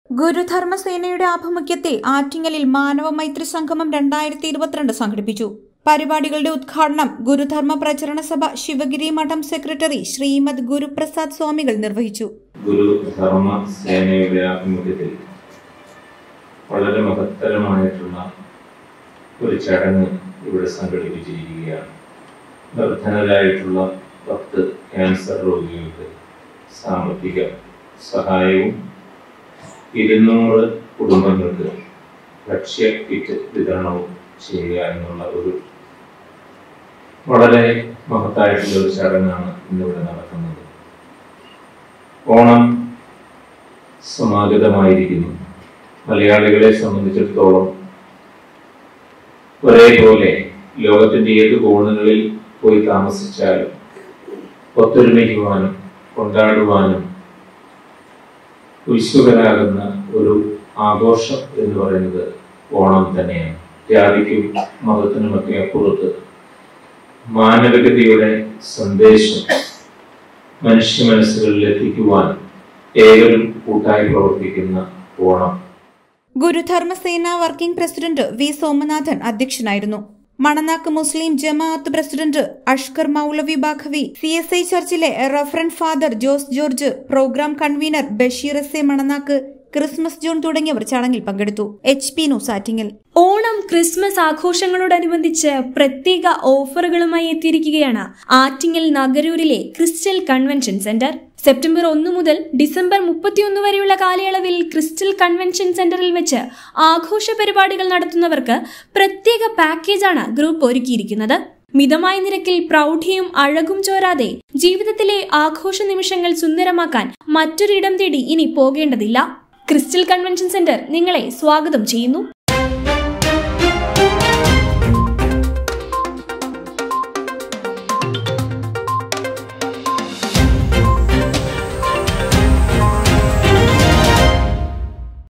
ഗുരുധർമ്മസേനയുടെ ആഭിമുഖ്യത്തിൽ ആറ്റിങ്ങലിൽ മാനവ മൈത്രി സംഗമം രണ്ടായിരത്തി ഇരുപത്തിരണ്ട് സംഘടിപ്പിച്ചു പരിപാടികളുടെ ഉദ്ഘാടനം ഗുരുധർമ്മ പ്രചരണ സഭ ശിവഗിരി മഠം സെക്രട്ടറി ശ്രീമദ് ഗുരുപ്രസാദ് സ്വാമികൾ നിർവഹിച്ചു ഗുരു ധർമ്മ സേനയുടെ ആഭിമുഖ്യത്തിൽ വളരെ മഹത്തരമായിട്ടുള്ള ഒരു ചടങ്ങ് ഇവിടെ സംഘടിപ്പിച്ചിരിക്കുകയാണ് നിർധനരായിട്ടുള്ള പത്ത് ക്യാൻസർ രോഗികൾക്ക് സാമ്പത്തിക സഹായവും ഇരുന്നൂറ് കുടുംബങ്ങൾക്ക് ഭക്ഷ്യ കിറ്റ് വിതരണവും ചെയ്യുക എന്നുള്ള ഒരു വളരെ മഹത്തായിട്ടുള്ള ഒരു ചടങ്ങാണ് ഇന്നിവിടെ നടക്കുന്നത് ഓണം സമാഗതമായിരിക്കുന്നു മലയാളികളെ സംബന്ധിച്ചിടത്തോളം ഒരേപോലെ ലോകത്തിന്റെ ഏത് കോണുകളിൽ പോയി താമസിച്ചാലും ഒത്തൊരുമിക്കുവാനും കൊണ്ടാടുവാനും ഉത്സുകരാകുന്ന ഒരു ആഘോഷം എന്ന് പറയുന്നത് ഓണം തന്നെയാണ് ജാതിക്കും മതത്തിനുമൊക്കെ അപ്പുറത്ത് മാനവികതയുടെ സന്ദേശം മനുഷ്യ മനസ്സുകളിൽ എത്തിക്കുവാൻ ഏവരും കൂട്ടായി പ്രവർത്തിക്കുന്ന Onam Gurudharmasena working president V Somanathan അധ്യക്ഷനായിരുന്നു മണനാക്ക് മുസ്ലിം ജമാഅത്ത് president Ashkar Moulavi Baqavi C S I ചർച്ചിലെ റഫറന്റ് father Jose George programme convener Basheer S A Mananakku Christmas John തുടങ്ങിയവർ ചടങ്ങിൽ പങ്കെടുത്തു H P news Attingal Onam Christmas ആഘോഷങ്ങളോടനുബന്ധിച്ച് പ്രത്യേക ഓഫറുകളുമായി എത്തിയിരിക്കുകയാണ് ആറ്റിങ്ങൽ നഗരൂരിലെ ക്രിസ്റ്റൽ കൺവെൻഷൻ സെന്റർ സെപ്റ്റംബർ ഒന്ന് മുതൽ ഡിസംബർ മുപ്പത്തിയൊന്ന് വരെയുള്ള കാലയളവിൽ ക്രിസ്റ്റൽ കൺവെൻഷൻ സെന്ററിൽ വെച്ച് ആഘോഷ പരിപാടികൾ നടത്തുന്നവർക്ക് പ്രത്യേക പാക്കേജാണ് ഗ്രൂപ്പ് ഒരുക്കിയിരിക്കുന്നത് മിതമായ നിരക്കിൽ പ്രൗഢിയും അഴകും ചോരാതെ ജീവിതത്തിലെ ആഘോഷ നിമിഷങ്ങൾ സുന്ദരമാക്കാൻ മറ്റൊരിടം തേടി ഇനി പോകേണ്ടതില്ല ക്രിസ്റ്റൽ കൺവെൻഷൻ സെന്റർ നിങ്ങളെ സ്വാഗതം ചെയ്യുന്നു